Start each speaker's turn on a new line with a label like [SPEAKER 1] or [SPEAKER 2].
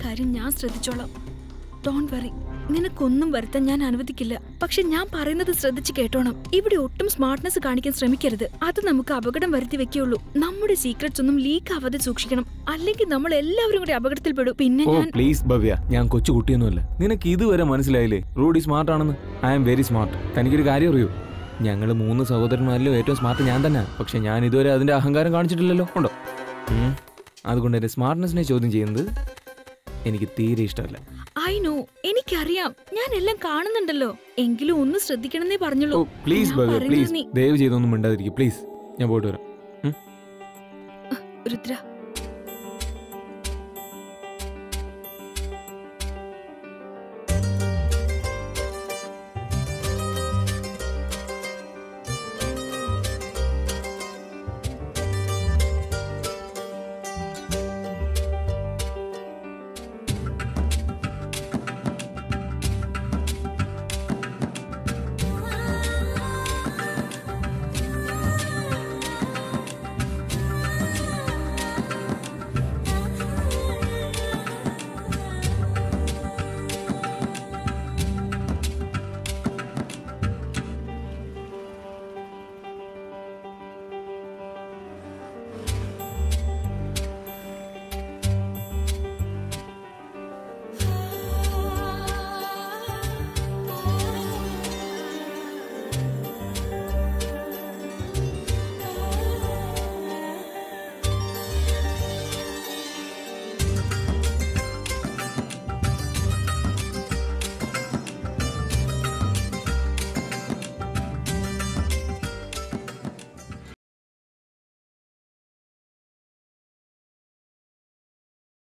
[SPEAKER 1] കാര്യം ഞാൻ ശ്രദ്ധിച്ചോളാം ഡോണ്ട് വറി നിനക്കൊന്നും വരുത്താൻ ഞാൻ അനുവദിക്കില്ല പക്ഷെ ഞാൻ പറയുന്നത് ശ്രദ്ധിച്ച് കേട്ടോണം ഇവിടെ ഒട്ടും സ്മാർട്ട്നെസ് കാണിക്കാൻ ശ്രമിക്കരുത് അത് നമുക്ക് അപകടം വരുത്തി വെക്കുള്ളൂ നമ്മുടെ സീക്രട്സ് ഒന്നും ലീക്ക് ആവാതെ സൂക്ഷിക്കണം അല്ലെങ്കിൽ നമ്മൾ എല്ലാവരും കൂടി അപകടത്തിൽപ്പെടും പിന്നെ
[SPEAKER 2] ഓ
[SPEAKER 1] ഞാൻ
[SPEAKER 2] പ്ലീസ് ഭവ്യ ഞാൻ കൊച്ചു കുട്ടിയൊന്നുമല്ല നിനക്ക് ഇതുവരെ മനസ്സിലായില്ലേ റൂഡി സ്മാർട്ട് ആണെന്ന് ഐ ആം വെരി സ്മാർട്ട് തനിക്കൊരു കാര്യം അറിയൂ ഞങ്ങൾ മൂന്ന് സഹോദരന്മാരിലും ഏറ്റവും സ്മാർട്ട് ഞാൻ തന്നെ പക്ഷെ ഞാൻ ഇതുവരെ അതിന്റെ അഹങ്കാരം കാണിച്ചിട്ടില്ലല്ലോ ഉണ്ടോ ഉം. അതുകൊണ്ട് എന്റെ സ്മാർട്ട്നെസ്സിനെ ചോദ്യം ചെയ്യുന്നത് എനിക്ക് തീരെ ഇഷ്ടമല്ല
[SPEAKER 1] ഐ നോ എനിക്കറിയാം ഞാൻ എല്ലാം കാണുന്നുണ്ടല്ലോ എങ്കിലും ഒന്ന് ശ്രദ്ധിക്കണമെന്നേ
[SPEAKER 2] ഓ
[SPEAKER 1] പറഞ്ഞുള്ളൂ
[SPEAKER 2] പ്ലീസ്
[SPEAKER 1] ഞാൻ
[SPEAKER 2] ഭവ്യ
[SPEAKER 1] പറയുന്നത്
[SPEAKER 2] പ്ലീസ്
[SPEAKER 1] നീ-
[SPEAKER 2] ദയവ് ചെയ്തൊന്നും മിണ്ടാതിരിക്കും പ്ലീസ് ഞാൻ പോയിട്ട് വരാം
[SPEAKER 1] രുദ്ര